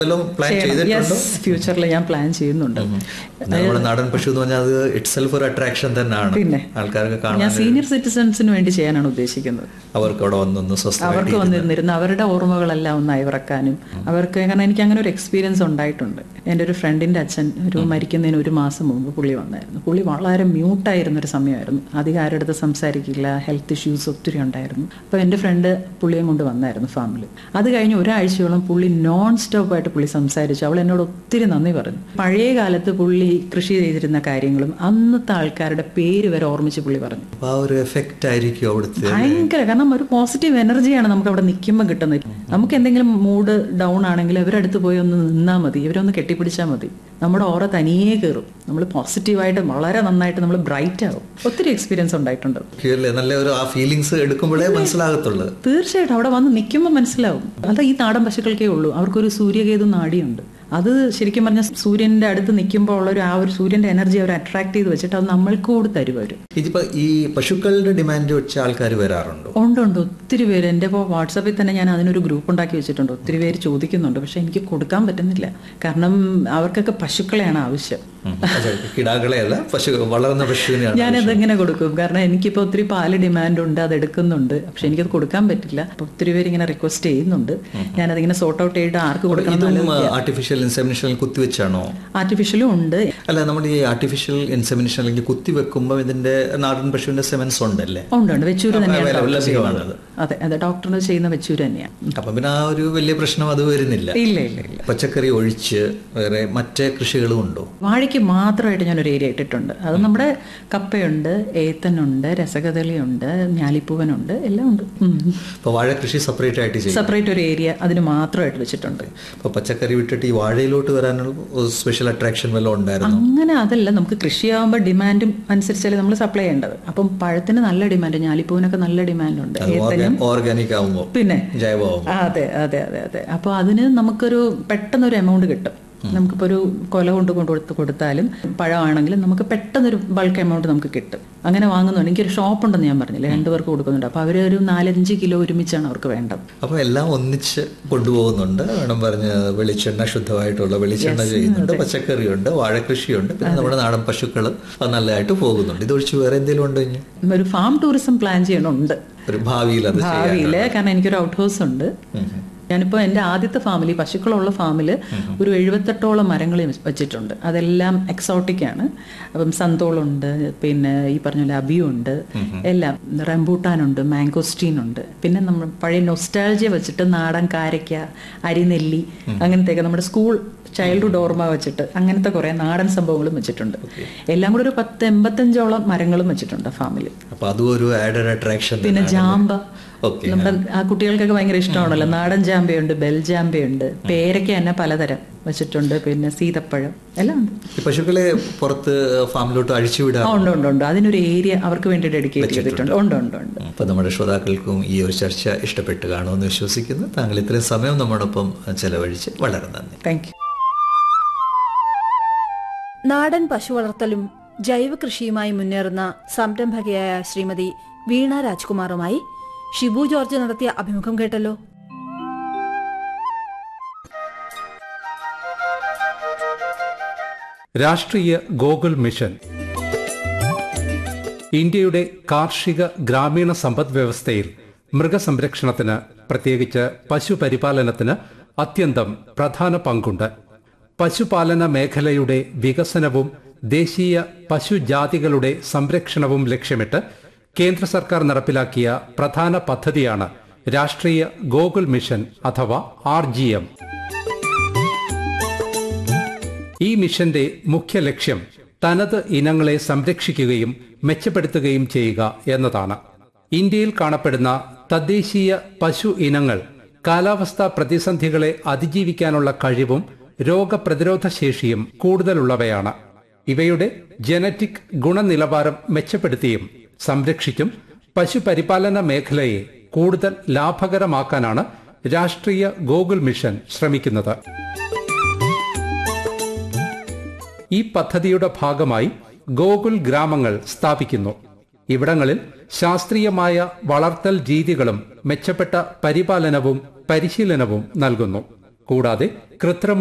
വല്ലതും പ്ലാൻ ചെയ്തിട്ടുണ്ടോ യെസ് ഫ്യൂച്ചറിൽ ഞാൻ പ്ലാൻ ചെയ്യുന്നുണ്ട് നമ്മുടെ നാടൻ പശു എന്ന് പറഞ്ഞാൽ അത് ഇറ്റ് സെൽഫ് ഒരു അട്രാക്ഷൻ തന്നെയാണ് പിന്നെ. ആൾക്കാർക്ക് ഞാൻ കാണാൻ സീനിയർ സിറ്റിസൺസിന് വേണ്ടി ചെയ്യാനാണ് ഉദ്ദേശിക്കുന്നത് അവർക്ക് അവിടെ വന്നൊന്ന് സ്വസ്ഥമായിട്ട് അവർക്ക് വന്നിരുന്നിരുന്ന് അവരുടെ ഓർമ്മകളെല്ലാം ഒന്ന് അയവിറക്കാനും അവർക്ക് കാരണം എനിക്ക് അങ്ങനെ ഒരു എക്സ്പീരിയൻസ് ഉണ്ടായിട്ടുണ്ട് എൻ്റെ ഒരു ഫ്രണ്ടിൻ്റെ അച്ഛൻ ഒരു മരിക്കുന്നതിന് ഒരു മാസം മുമ്പ് പുള്ളി വന്നായിരുന്നു പുള്ളി വളരെ മ്യൂട്ടായിരുന്ന ഒരു സമയമായിരുന്നു അധികം ആരുടെ അടുത്ത് സംസാരിക്കില്ല ഹെൽത്ത് ഇഷ്യൂസ് ഒത്തിരി ഉണ്ടായിരുന്നു അപ്പോൾ എൻ്റെ ഫ്രണ്ട് പുള്ളിയും കൊണ്ട് വന്നായിരുന്നു ഫാമിലി അത് കഴിഞ്ഞ് ഒരാഴ്ചയോളം പുള്ളി നോൺ സ്റ്റോപ്പ് ആയിട്ട് പുള്ളി സംസാരിച്ചു അവൾ എന്നോട് ഒത്തിരി നന്ദി പറഞ്ഞു പഴയ കാലത്ത് പുള്ളി കൃഷി ചെയ്തിരുന്ന കാര്യങ്ങളും അന്നത്തെ ആൾക്കാരുടെ പേര് വരെ ഓർമ്മിച്ച് പുള്ളി പറഞ്ഞു അപ്പൊ ആ ഒരു എഫക്റ്റ് ആയിരിക്കും അവിടുത്തെ ഭയങ്കര കാരണം ഒരു പോസിറ്റീവ് എനർജിയാണ് നമുക്ക് അവിടെ നിൽക്കുമ്പോൾ കിട്ടുന്നത് നമുക്ക് എന്തെങ്കിലും മൂഡ് ഡൗൺ ആണെങ്കിൽ ഇവരടുത്ത് പോയി ഒന്ന് നിന്നാൽ മതി ഇവരൊന്ന് കെട്ടിപ്പിടിച്ചാൽ മതി നമ്മുടെ ഓറ തനിയേ കയറും നമ്മൾ പോസിറ്റീവായിട്ട് വളരെ നന്നായിട്ട് നമ്മൾ ബ്രൈറ്റ് ആവും ഒത്തിരി എക്സ്പീരിയൻസ് ഉണ്ടായിട്ടുണ്ട് അല്ലേ നല്ല ഒരു ആ ഫീലിങ്സ് എടുക്കുമ്പോഴേ മനസ്സിലാകത്തുള്ളൂ തീർച്ചയായിട്ടും അവിടെ വന്ന് നിൽക്കുമ്പോൾ മനസ്സിലാവും അത് ഈ നാടൻ പശുക്കൾക്കേ ഉള്ളൂ അവർക്കൊരു സൂര്യകേതു നാടിയുണ്ട് അത് ശരിക്കും പറഞ്ഞാൽ സൂര്യന്റെ അടുത്ത് നിൽക്കുമ്പോൾ ഉള്ള ഒരു ആ ഒരു സൂര്യന്റെ എനർജി അവർ അട്രാക്ട് ചെയ്ത് വെച്ചിട്ട് അത് നമ്മൾക്ക് കൂടി തരും അവർ ഇതിപ്പോ ഈ പശുക്കളുടെ ഡിമാൻഡ് വെച്ച ആൾക്കാർ വരാറുണ്ടോ ഉണ്ട് ഉണ്ട് ഒത്തിരി പേര് എൻ്റെ ഇപ്പോൾ വാട്സാപ്പിൽ തന്നെ ഞാൻ അതിനൊരു ഗ്രൂപ്പ് ഉണ്ടാക്കി വെച്ചിട്ടുണ്ട് ഒത്തിരി പേര് ചോദിക്കുന്നുണ്ട് പക്ഷെ എനിക്ക് കൊടുക്കാൻ പറ്റുന്നില്ല കാരണം അവർക്കൊക്കെ പശുക്കളെയാണ് ആവശ്യം ഉം. അതെ, കിടാക്കളെ അല്ല പശു വളർന്ന പശുവിനെയാണ് ഞാനത് എങ്ങനെ കൊടുക്കും കാരണം എനിക്കിപ്പോൾ ഒത്തിരി പാല് ഡിമാൻഡ് ഉണ്ട് അത് എടുക്കുന്നുണ്ട് പക്ഷെ എനിക്കത് കൊടുക്കാൻ പറ്റില്ല അപ്പോൾ ഒത്തിരി പേര് ഇങ്ങനെ റിക്വസ്റ്റ് ചെയ്യുന്നുണ്ട് ഞാനതിങ്ങനെ സോർട്ട് ഔട്ട് ചെയ്തിട്ട് ആർക്ക് കൊടുക്കണം ഇതും ആർട്ടിഫിഷ്യൽ ഇൻസെമിനേഷൻ കുത്തിവെച്ചാണോ ആർട്ടിഫിഷ്യലും ഉണ്ട് അല്ല നമ്മുടെ ഈ ആർട്ടിഫിഷ്യൽ ഇൻസെമിനേഷൻ അല്ലെങ്കിൽ കുത്തി വെക്കുമ്പോൾ ഇതിന്റെ നാടൻ പശുവിന്റെ സെമൻസ് ഉണ്ടല്ലേ ഉണ്ട് ഉണ്ട് വെച്ചൂര് തന്നെയാണ് available ഡോക്ടർ ചെയ്യുന്നത്. ലഭ്യമാണത്. അതെ അതെ ഡോക്ടറിന് ചെയ്യുന്ന വെച്ചൂര് തന്നെയാണ് അപ്പൊ പിന്നെ ആ ഒരു വലിയ പ്രശ്നം അത് വരുന്നില്ല ഇല്ല ഇല്ല ഇല്ല പച്ചക്കറി ഒഴിച്ച് വേറെ മറ്റേ കൃഷികളും ഉണ്ടോ വാഴയ്ക്ക് മാത്രമായിട്ട് ഞാനൊരു ഏരിയ ഇട്ടിട്ടുണ്ട് അത് നമ്മുടെ കപ്പയുണ്ട് ഏത്തനുണ്ട് രസകദളിയുണ്ട് ഞാലിപ്പൂവനുണ്ട് എല്ലാം ഉണ്ട് അപ്പൊ വാഴ കൃഷി സെപ്പറേറ്റ് ആയിട്ട് ചെയ്യും സെപ്പറേറ്റ് ഒരു ഏരിയ അതിന് മാത്രമായിട്ട് വെച്ചിട്ടുണ്ട് അപ്പൊ പച്ചക്കറി വിട്ടിട്ട് ഈ വാഴയിലോട്ട് വരാനുള്ള സ്പെഷ്യൽ അട്രാക്ഷൻ വല്ലതും ഉണ്ടായിരുന്നു അങ്ങനെ അതല്ല നമുക്ക് കൃഷിയാകുമ്പോൾ ഡിമാൻഡും അനുസരിച്ചല്ലേ നമ്മൾ സപ്ലൈ ചെയ്യേണ്ടത് അപ്പം പഴത്തിന് നല്ല ഡിമാൻഡ് ഞാലിപ്പൂവിനൊക്കെ നല്ല ഡിമാൻഡ് ഉണ്ട് ഏത്തനും ഓർഗാനിക് ആവുമ്പോൾ പിന്നെ ജൈവമാവും ആ, അതെ അതെ അതെ അതെ അപ്പോൾ അതിന് നമുക്കൊരു പെട്ടെന്നൊരു എമൗണ്ട് കിട്ടും നമുക്കിപ്പോൾ ഒരു കൊല കൊണ്ട് കൊണ്ട് കൊടുത്ത് കൊടുത്താലും പഴമാണെങ്കിലും നമുക്ക് പെട്ടെന്നൊരു ബൾക്ക് എമൗണ്ട് നമുക്ക് കിട്ടും അങ്ങനെ വാങ്ങുന്നുണ്ട് എനിക്കൊരു ഷോപ്പ് ഉണ്ടെന്ന് ഞാൻ പറഞ്ഞില്ലേ രണ്ടു പേർക്ക് കൊടുക്കുന്നുണ്ട് അപ്പോൾ അവർ ഒരു നാലഞ്ച് കിലോ ഒരുമിച്ചാണ് അവർക്ക് വേണ്ടത് അപ്പൊ എല്ലാം ഒന്നിച്ച് കൊണ്ടുപോകുന്നുണ്ട് വേണം പറഞ്ഞ് വെളിച്ചെണ്ണ ശുദ്ധമായിട്ടുള്ള വെളിച്ചെണ്ണ ചെയ്യുന്നുണ്ട് പച്ചക്കറിയുണ്ട് വാഴകൃഷിയുണ്ട് പിന്നെ നമ്മുടെ നാടൻ പശുക്കൾ അത് നല്ലതായിട്ട് പോകുന്നുണ്ട് ഇതൊഴിച്ച് വേറെ എന്തെങ്കിലും ഉണ്ടോ ഇനി ഒരു ഫാം ടൂറിസം പ്ലാൻ ചെയ്യണമുണ്ട് ഒരു ഭാവിയിൽ അത് ചെയ്യാൻ ഭാവിയിൽ കാരണം എനിക്കൊരു ഔട്ട് ഹൗസ് ഉണ്ട് ഞാനിപ്പോൾ എൻ്റെ ആദ്യത്തെ ഫാമിലി പശുക്കളുള്ള ഫാമിൽ ഒരു എഴുപത്തെട്ടോളം മരങ്ങൾ വെച്ചിട്ടുണ്ട് അതെല്ലാം എക്സോട്ടിക് ആണ് അപ്പം സന്തോളുണ്ട് പിന്നെ ഈ പറഞ്ഞ പോലെ അബിയുണ്ട് എല്ലാം റംബൂട്ടാനുണ്ട് മാംഗോസ്റ്റീൻ ഉണ്ട് പിന്നെ നമ്മൾ പഴയ നൊസ്റ്റാൾജിയ വെച്ചിട്ട് നാടൻ കാരയ്ക്ക അരിനെല്ലി അങ്ങനത്തെയൊക്കെ നമ്മുടെ സ്കൂൾ ചൈൽഡ്ഹുഡ് ഓർമ്മ വെച്ചിട്ട് അങ്ങനത്തെ കുറേ നാടൻ സംഭവങ്ങളും വെച്ചിട്ടുണ്ട് എല്ലാം കൂടെ ഒരു പത്ത് എൺപത്തഞ്ചോളം മരങ്ങളും വെച്ചിട്ടുണ്ട് ഫാമിൽ അപ്പൊ അതും ഒരു ആഡഡ് അട്രാക്ഷൻ പിന്നെ ജാമ്പ ഓക്കെ നമ്മുടെ ആ കുട്ടികൾക്കൊക്കെ ഭയങ്കര ഇഷ്ടമാണല്ലോ നാടൻ ജാമ്പയുണ്ട് ബെൽ ജാമ്പയുണ്ട് പേരയ്ക്ക തന്നെ പലതരം വെച്ചിട്ടുണ്ട് പിന്നെ സീതപ്പഴം എല്ലാം ഉണ്ട് ഈ പശുക്കളെ പുറത്ത് ഫാമിലോട്ട് അഴിച്ചുവിടാം ആ, ഉണ്ട് ഉണ്ട് ഉണ്ട് അതിനൊരു ഏരിയ അവർക്ക് വേണ്ടി ഡെഡിക്കേറ്റ് ചെയ്തിട്ടുണ്ട് ഉണ്ട് ഉണ്ട് ഉണ്ട് അപ്പൊ നമ്മുടെ ശ്രോതാക്കൾക്കും ഈ ഒരു ചർച്ച ഇഷ്ടപ്പെട്ട് കാണുമെന്ന് വിശ്വസിക്കുന്നു താങ്കൾ ഇത്രയും സമയം നമ്മോടൊപ്പം ചെലവഴിച്ച് വളരെ നന്ദി താങ്ക് യു നാടൻ പശു വളർത്തലും ജൈവ കൃഷിയുമായി മുന്നേറുന്ന സംരംഭകയായ ശ്രീമതി വീണ രാജ്കുമാറുമായി ഷിബു ജോർജ് നടത്തിയ അഭിമുഖം കേട്ടല്ലോ രാഷ്ട്രീയ ഗോകുൽ മിഷൻ ഇന്ത്യയുടെ കാർഷിക ഗ്രാമീണ സമ്പദ് വ്യവസ്ഥയിൽ മൃഗസംരക്ഷണത്തിന് പ്രത്യേകിച്ച് പശുപരിപാലനത്തിന് അത്യന്തം പ്രധാന പങ്കുണ്ട് പശുപാലന മേഖലയുടെ വികസനവും ദേശീയ പശുജാതികളുടെ സംരക്ഷണവും ലക്ഷ്യമിട്ട് കേന്ദ്ര സർക്കാർ നടപ്പിലാക്കിയ പ്രധാന പദ്ധതിയാണ് രാഷ്ട്രീയ ഗോകുൽ മിഷൻ അഥവാ ആർ ഈ മിഷന്റെ മുഖ്യ ലക്ഷ്യം തനത് ഇനങ്ങളെ സംരക്ഷിക്കുകയും മെച്ചപ്പെടുത്തുകയും ചെയ്യുക എന്നതാണ് ഇന്ത്യയിൽ കാണപ്പെടുന്ന തദ്ദേശീയ പശു ഇനങ്ങൾ കാലാവസ്ഥാ പ്രതിസന്ധികളെ അതിജീവിക്കാനുള്ള കഴിവും രോഗപ്രതിരോധ ശേഷിയും കൂടുതലുള്ളവയാണ് ഇവയുടെ ജനറ്റിക് ഗുണനിലവാരം മെച്ചപ്പെടുത്തിയും സംരക്ഷിച്ചും പശുപരിപാലന മേഖലയെ കൂടുതൽ ലാഭകരമാക്കാനാണ് രാഷ്ട്രീയ ഗോകുൽ മിഷൻ ശ്രമിക്കുന്നത് ഈ പദ്ധതിയുടെ ഭാഗമായി ഗോകുൽ ഗ്രാമങ്ങൾ സ്ഥാപിക്കുന്നു ഇവിടങ്ങളിൽ ശാസ്ത്രീയമായ വളർത്തൽ രീതികളും മെച്ചപ്പെട്ട പരിപാലനവും പരിശീലനവും നൽകുന്നു കൂടാതെ കൃത്രിമ